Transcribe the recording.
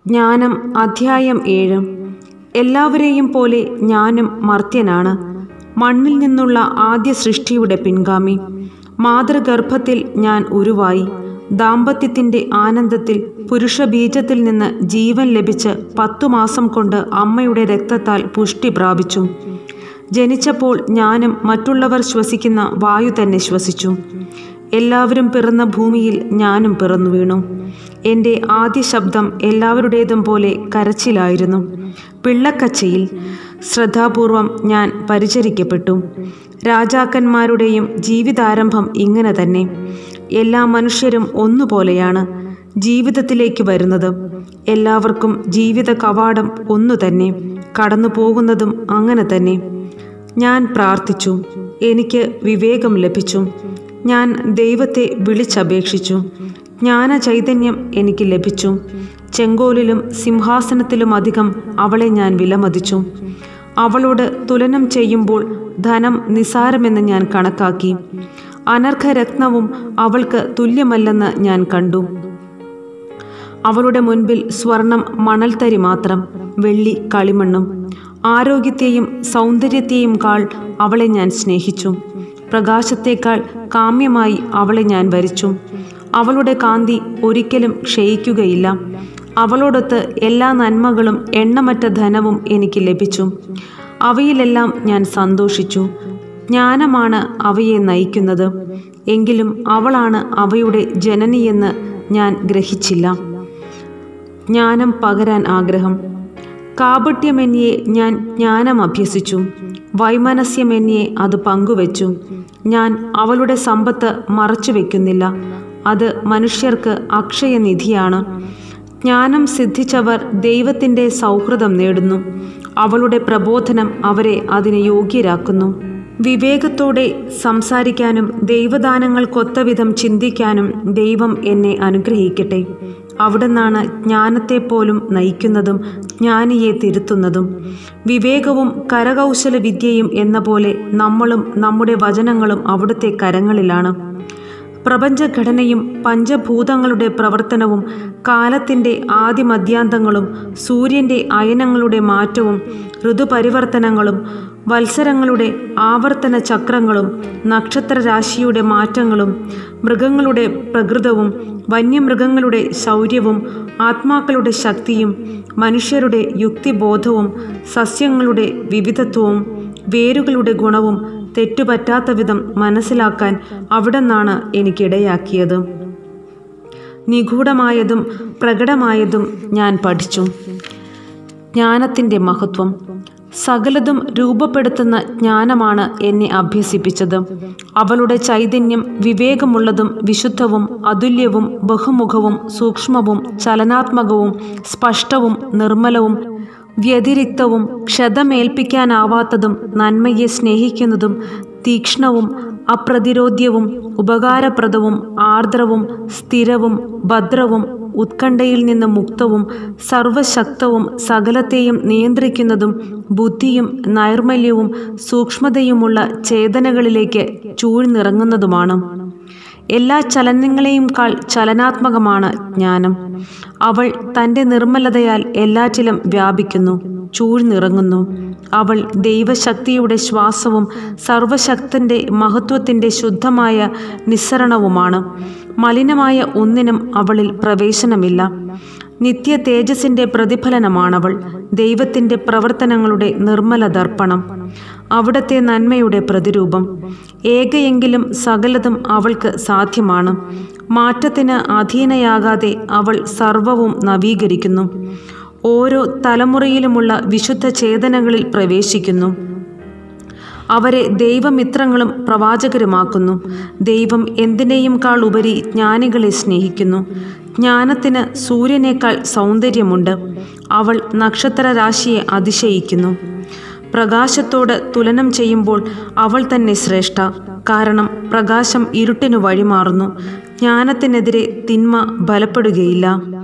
ജ്ഞാനം അധ്യായം ഏഴ് എല്ലാവരെയും പോലെ ഞാനും മർത്യനാണ് മണ്ണിൽ നിന്നുള്ള ആദ്യ സൃഷ്ടിയുടെ പിൻഗാമി മാതൃഗർഭത്തിൽ ഞാൻ ഉരുവായി ദാമ്പത്യത്തിൻ്റെ ആനന്ദത്തിൽ പുരുഷബീജത്തിൽ നിന്ന് ജീവൻ ലഭിച്ച് പത്തു മാസം കൊണ്ട് അമ്മയുടെ രക്തത്താൽ പുഷ്ടി പ്രാപിച്ചു ജനിച്ചപ്പോൾ ഞാനും മറ്റുള്ളവർ ശ്വസിക്കുന്ന വായു തന്നെ ശ്വസിച്ചു എല്ലാവരും പിറന്ന ഭൂമിയിൽ ഞാനും പിറന്നു വീണു എൻ്റെ ആദ്യ ശബ്ദം എല്ലാവരുടേതും പോലെ കരച്ചിലായിരുന്നു പിള്ളക്കച്ചയിൽ ശ്രദ്ധാപൂർവം ഞാൻ പരിചരിക്കപ്പെട്ടു രാജാക്കന്മാരുടെയും ജീവിതാരംഭം ഇങ്ങനെ തന്നെ എല്ലാ മനുഷ്യരും ഒന്നുപോലെയാണ് ജീവിതത്തിലേക്ക് വരുന്നത് എല്ലാവർക്കും ജീവിത കവാടം ഒന്നു തന്നെ കടന്നു പോകുന്നതും അങ്ങനെ തന്നെ ഞാൻ പ്രാർത്ഥിച്ചു എനിക്ക് വിവേകം ലഭിച്ചു ഞാൻ ദൈവത്തെ വിളിച്ചപേക്ഷിച്ചു ജ്ഞാന ചൈതന്യം എനിക്ക് ലഭിച്ചു ചെങ്കോലിലും സിംഹാസനത്തിലുമധികം അവളെ ഞാൻ വിലമതിച്ചു അവളോട് തുലനം ചെയ്യുമ്പോൾ ധനം നിസാരമെന്ന് ഞാൻ കണക്കാക്കി അനർഘരത്നവും അവൾക്ക് തുല്യമല്ലെന്ന് ഞാൻ കണ്ടു അവളുടെ മുൻപിൽ സ്വർണം മണൽത്തരി മാത്രം വെള്ളി കളിമണ്ണും ആരോഗ്യത്തെയും സൗന്ദര്യത്തെയും കാൾ അവളെ ഞാൻ സ്നേഹിച്ചു പ്രകാശത്തേക്കാൾ കാമ്യമായി അവളെ ഞാൻ വരിച്ചു അവളുടെ കാന്തി ഒരിക്കലും ക്ഷയിക്കുകയില്ല അവളോടൊത്ത് എല്ലാ നന്മകളും എണ്ണമറ്റ ധനവും എനിക്ക് ലഭിച്ചു അവയിലെല്ലാം ഞാൻ സന്തോഷിച്ചു ജ്ഞാനമാണ് അവയെ നയിക്കുന്നത് എങ്കിലും അവളാണ് അവയുടെ ജനനിയെന്ന് ഞാൻ ഗ്രഹിച്ചില്ല ജ്ഞാനം പകരാൻ ആഗ്രഹം കാപട്യമെന്നിയെ ഞാൻ ജ്ഞാനം അഭ്യസിച്ചു വൈമനസ്യമെന്നിയെ അത് പങ്കുവച്ചു ഞാൻ അവളുടെ സമ്പത്ത് മറച്ചു വയ്ക്കുന്നില്ല അത് മനുഷ്യർക്ക് അക്ഷയനിധിയാണ് ജ്ഞാനം സിദ്ധിച്ചവർ ദൈവത്തിൻ്റെ സൗഹൃദം നേടുന്നു അവളുടെ പ്രബോധനം അവരെ അതിന് യോഗ്യരാക്കുന്നു വിവേകത്തോടെ സംസാരിക്കാനും ദൈവദാനങ്ങൾക്കൊത്തവിധം ചിന്തിക്കാനും ദൈവം എന്നെ അനുഗ്രഹിക്കട്ടെ അവിടുന്നാണ് ജ്ഞാനത്തെപ്പോലും നയിക്കുന്നതും ജ്ഞാനിയെ തിരുത്തുന്നതും വിവേകവും കരകൗശല വിദ്യയും എന്ന പോലെ നമ്മളും നമ്മുടെ വചനങ്ങളും അവിടുത്തെ കരങ്ങളിലാണ് പ്രപഞ്ചഘടനയും പഞ്ചഭൂതങ്ങളുടെ പ്രവർത്തനവും കാലത്തിൻ്റെ ആദിമധ്യാന്തങ്ങളും സൂര്യൻ്റെ അയനങ്ങളുടെ മാറ്റവും ഋതുപരിവർത്തനങ്ങളും വത്സരങ്ങളുടെ ആവർത്തന ചക്രങ്ങളും നക്ഷത്രരാശിയുടെ മാറ്റങ്ങളും മൃഗങ്ങളുടെ പ്രകൃതവും വന്യമൃഗങ്ങളുടെ ശൗര്യവും ആത്മാക്കളുടെ ശക്തിയും മനുഷ്യരുടെ യുക്തിബോധവും സസ്യങ്ങളുടെ വിവിധത്വവും വേരുകളുടെ ഗുണവും തെറ്റുപറ്റാത്ത വിധം മനസ്സിലാക്കാൻ അവിടെന്നാണ് എനിക്കിടയാക്കിയത് നിഗൂഢമായതും പ്രകടമായതും ഞാൻ പഠിച്ചു ജ്ഞാനത്തിൻ്റെ മഹത്വം സകലതും രൂപപ്പെടുത്തുന്ന ജ്ഞാനമാണ് എന്നെ അഭ്യസിപ്പിച്ചത് അവളുടെ ചൈതന്യം വിവേകമുള്ളതും വിശുദ്ധവും അതുല്യവും ബഹുമുഖവും സൂക്ഷ്മവും ചലനാത്മകവും സ്പഷ്ടവും നിർമ്മലവും വ്യതിരിക്തവും ക്ഷതമേൽപ്പിക്കാനാവാത്തതും നന്മയെ സ്നേഹിക്കുന്നതും തീക്ഷ്ണവും അപ്രതിരോധ്യവും ഉപകാരപ്രദവും ആർദ്രവും സ്ഥിരവും ഭദ്രവും ഉത്കണ്ഠയിൽ നിന്ന് മുക്തവും സർവശക്തവും സകലത്തെയും നിയന്ത്രിക്കുന്നതും ബുദ്ധിയും നൈർമല്യവും സൂക്ഷ്മതയുമുള്ള ചേതനകളിലേക്ക് ചൂഴ്ന്നിറങ്ങുന്നതുമാണ് എല്ലാ ചലനങ്ങളെയും കാൾ ചലനാത്മകമാണ് ജ്ഞാനം അവൾ തൻ്റെ നിർമ്മലതയാൽ എല്ലാറ്റിലും വ്യാപിക്കുന്നു ചൂഴ്ന്നിറങ്ങുന്നു അവൾ ദൈവശക്തിയുടെ ശ്വാസവും സർവശക്തൻ്റെ മഹത്വത്തിൻ്റെ ശുദ്ധമായ നിസ്സരണവുമാണ് മലിനമായ ഒന്നിനും അവളിൽ പ്രവേശനമില്ല നിത്യ തേജസ്സിൻ്റെ പ്രതിഫലനമാണവൾ ദൈവത്തിൻ്റെ പ്രവർത്തനങ്ങളുടെ നിർമ്മല ദർപ്പണം അവിടത്തെ നന്മയുടെ പ്രതിരൂപം ഏകയെങ്കിലും സകലതും അവൾക്ക് സാധ്യമാണ് മാറ്റത്തിന് അധീനയാകാതെ അവൾ സർവവും നവീകരിക്കുന്നു ഓരോ തലമുറയിലുമുള്ള വിശുദ്ധ ചേതനകളിൽ പ്രവേശിക്കുന്നു അവരെ ദൈവമിത്രങ്ങളും പ്രവാചകരുമാക്കുന്നു ദൈവം എന്തിനേയും കാൾ ഉപരി ജ്ഞാനികളെ സ്നേഹിക്കുന്നു ജ്ഞാനത്തിന് സൂര്യനേക്കാൾ സൗന്ദര്യമുണ്ട് അവൾ നക്ഷത്രരാശിയെ അതിശയിക്കുന്നു പ്രകാശത്തോട് തുലനം ചെയ്യുമ്പോൾ അവൾ തന്നെ ശ്രേഷ്ഠ കാരണം പ്രകാശം ഇരുട്ടിനു വഴിമാറുന്നു ജ്ഞാനത്തിനെതിരെ തിന്മ ബലപ്പെടുകയില്ല